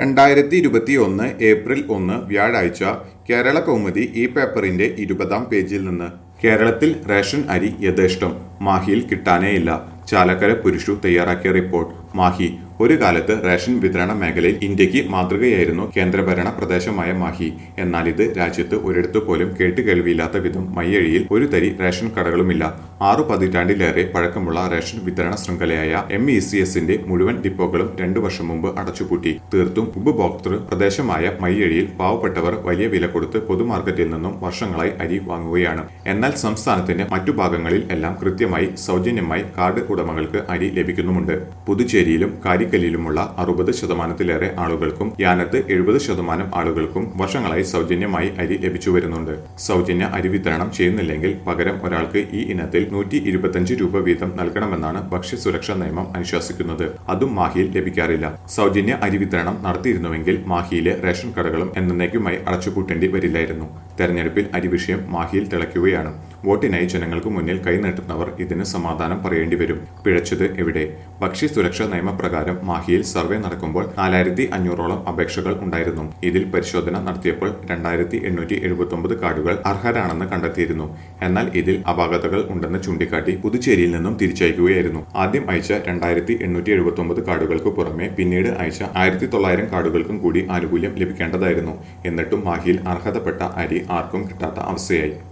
രണ്ടായിരത്തി ഇരുപത്തി ഒന്ന് ഏപ്രിൽ ഒന്ന് വ്യാഴാഴ്ച കേരള കൗമുദി ഈ പേപ്പറിന്റെ ഇരുപതാം പേജിൽ നിന്ന് കേരളത്തിൽ റേഷൻ അരി യഥേഷ്ടം മാഹിയിൽ കിട്ടാനേയില്ല ചാലക്കര പുരുഷു തയ്യാറാക്കിയ റിപ്പോർട്ട് മാഹി ഒരു കാലത്ത് റേഷൻ വിതരണ മേഖലയിൽ ഇന്ത്യക്ക് മാതൃകയായിരുന്നു കേന്ദ്രഭരണ പ്രദേശമായ മാഹി എന്നാൽ ഇത് രാജ്യത്ത് ഒരിടത്തു പോലും കേട്ടുകേൾവിയില്ലാത്ത വിധം മയ്യഴിയിൽ ഒരു തരി റേഷൻ കടകളുമില്ല ആറു പതിറ്റാണ്ടിലേറെ പഴക്കമുള്ള റേഷൻ വിതരണ ശൃംഖലയായ എം ഇ സി എസിന്റെ മുഴുവൻ ഡിപ്പോകളും രണ്ടു വർഷം മുമ്പ് അടച്ചുപൂട്ടി തീർത്തും ഉപഭോക്തൃ പ്രദേശമായ മയ്യഴിയിൽ പാവപ്പെട്ടവർ വലിയ വില കൊടുത്ത് പൊതുമാർക്കറ്റിൽ നിന്നും വർഷങ്ങളായി അരി വാങ്ങുകയാണ് എന്നാൽ സംസ്ഥാനത്തിന്റെ മറ്റു ഭാഗങ്ങളിൽ എല്ലാം കൃത്യമായി സൗജന്യമായി കാർഡ് ഉടമകൾക്ക് അരി ലഭിക്കുന്നുമുണ്ട് പുതുച്ചേരിയിലും കാരിക്കലിലുമുള്ള അറുപത് ശതമാനത്തിലേറെ ആളുകൾക്കും യാനത്ത് എഴുപത് ശതമാനം ആളുകൾക്കും വർഷങ്ങളായി സൗജന്യമായി അരി ലഭിച്ചു വരുന്നുണ്ട് സൗജന്യ അരി വിതരണം ചെയ്യുന്നില്ലെങ്കിൽ പകരം ഒരാൾക്ക് ഈ ഇനത്തിൽ നൂറ്റി ഇരുപത്തഞ്ച് രൂപ വീതം നൽകണമെന്നാണ് ഭക്ഷ്യസുരക്ഷാ നിയമം അനുശാസിക്കുന്നത് അതും മാഹിയിൽ ലഭിക്കാറില്ല സൗജന്യ അരി വിതരണം നടത്തിയിരുന്നുവെങ്കിൽ മാഹിയിലെ റേഷൻ കടകളും എന്നേക്കുമായി അടച്ചുപൂട്ടേണ്ടി വരില്ലായിരുന്നു തെരഞ്ഞെടുപ്പിൽ അരി വിഷയം മാഹിയിൽ തിളയ്ക്കുകയാണ് വോട്ടിനായി ജനങ്ങൾക്ക് മുന്നിൽ കൈനീട്ടുന്നവർ ഇതിന് സമാധാനം പറയേണ്ടി വരും പിഴച്ചത് എവിടെ ഭക്ഷ്യസുരക്ഷാ നിയമപ്രകാരം മാഹിയിൽ സർവേ നടക്കുമ്പോൾ നാലായിരത്തി അഞ്ഞൂറോളം അപേക്ഷകൾ ഉണ്ടായിരുന്നു ഇതിൽ പരിശോധന നടത്തിയപ്പോൾ രണ്ടായിരത്തി എണ്ണൂറ്റി എഴുപത്തി ഒമ്പത് കാർഡുകൾ അർഹരാണെന്ന് കണ്ടെത്തിയിരുന്നു എന്നാൽ ഇതിൽ അപാകതകൾ ഉണ്ടെന്ന് ചൂണ്ടിക്കാട്ടി പുതുച്ചേരിയിൽ നിന്നും തിരിച്ചയക്കുകയായിരുന്നു ആദ്യം അയച്ച രണ്ടായിരത്തി എണ്ണൂറ്റി എഴുപത്തി ഒമ്പത് കാർഡുകൾക്ക് പുറമെ പിന്നീട് അയച്ച ആയിരത്തി തൊള്ളായിരം കാർഡുകൾക്കും കൂടി ആനുകൂല്യം ലഭിക്കേണ്ടതായിരുന്നു എന്നിട്ടും മാഹിയിൽ അർഹതപ്പെട്ട അരി ആർക്കും കിട്ടാത്ത അവസ്ഥയായി